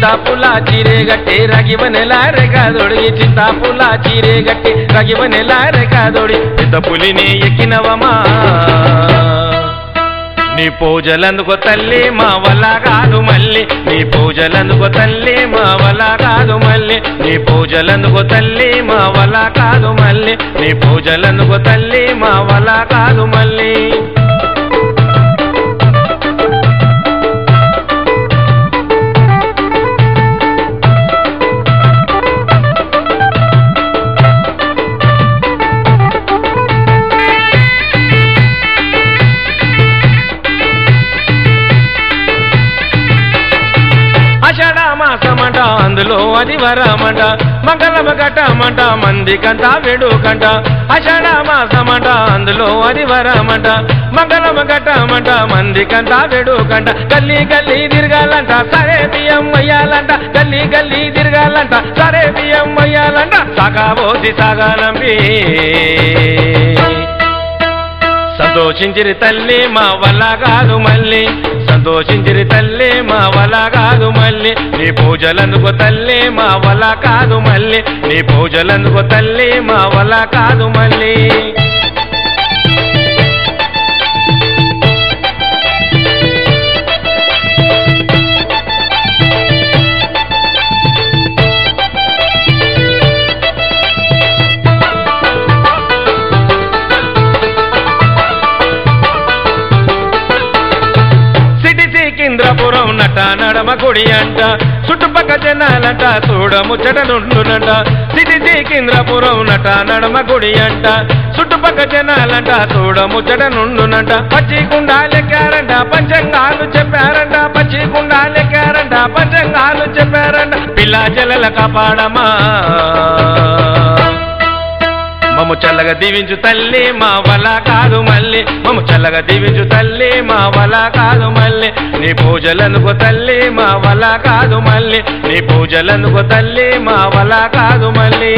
చింతాపుల చీరే గట్టి రగివనెల రేఖాదొడి చింతాపుల చీరే గట్టి రగివనెల రేఖాదొడి పెద్ద పులిని ఎక్కినవమా నీ పూజలందుకో తల్లి మా వల్ల కాదు మళ్ళీ నీ పూజలందుకో తల్లి మా వల్ల కాదు మళ్ళీ నీ పూజలందుకో తల్లి మా వల్ల కాదు మళ్ళీ నీ పూజలందుకో తల్లి మా వల్ల కాదు మళ్ళీ అషాఢ మాసమంట అందులో అది వరమంట మంగళమ గట్టమంట మందికంతా వేడుకంట అషాఢ మాసమంట అందులో అది వరమంట మంగళమ గట్టమంట మందికంతా వేడుకంట గల్లీ గల్లీ తిరగాలంట సరే బియ్యం వయ్యాలంట గల్లీ గల్లీ తిరగాలంట సరే బియ్యం వయ్యాలంట సగా పోసి సగా నంబి సంతోషించిరి తల్లి మా వల్ల కాదు మళ్ళీ సంతోషించిరి తల్లి మా వల్ల కాదు మళ్ళీ నీ పూజలందుకో తల్లి మా వల్ల కాదు మళ్ళీ నీ పూజలందుకో తల్లి మా వల్ల కాదు మళ్ళీ సిటీ సికింద్రపురం నట నడమ గుడి అంట చుట్టుపక్క జనాలంట చూడ ముచ్చట నుండునంట సిటీ సికింద్రపురం నట నడమ గుడి అంట చుట్టుపక్క జనాలంట చూడ ముచ్చట నుండునంట పచ్చి కుండాలెక్కారంట పంచంగాలు చెప్పారంట పచ్చి కుండాలెక్కారంట పంచంగాలు చెప్పారంట పిల్ల జలల కాపాడమా మమ్ము చల్లగా దీవించు తల్లి మా వల కాదు మళ్ళీ మమ్ము చల్లగా దీవించు తల్లి మా వల కాదు మళ్ళీ నీ పూజలనుకో తల్లి మా వల కాదు మళ్ళీ నీ పూజలనుకో తల్లి మా వల కాదు మళ్ళీ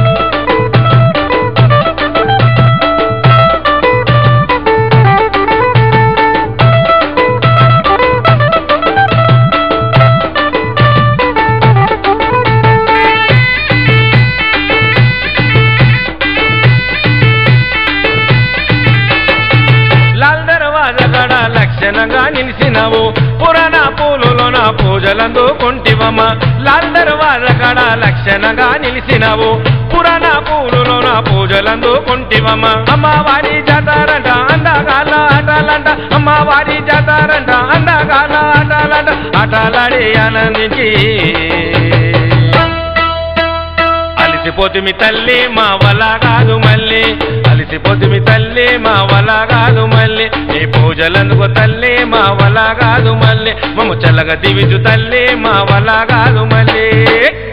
లాల్ దర్వాజ గడ లక్షణంగా నిలిసినవు పురాణ పూలులోన పూజలందుకుంటివమ్మ లాల్ దర్వాజ గడ లక్షణంగా నిలిసినవు పురాణ పూలులోన పూజలందుకుంటివమ్మ అమ్మవారి జాతారంట అందగాల ఆటలంట అమ్మవారి జాతారంట అందగాల ఆటలంట ఆటలాడి ఆనందించి అలిసిపోతుమి తల్లి మా వల కాదు మళ్ళీ అలిసిపోతుమి తల్లి మా వల కాదు మళ్ళీ నీ పూజలందుకో తల్లి మా వల కాదు మళ్ళీ మమ్మ చల్లగా దివిజు తల్లి మా వల కాదు మళ్ళీ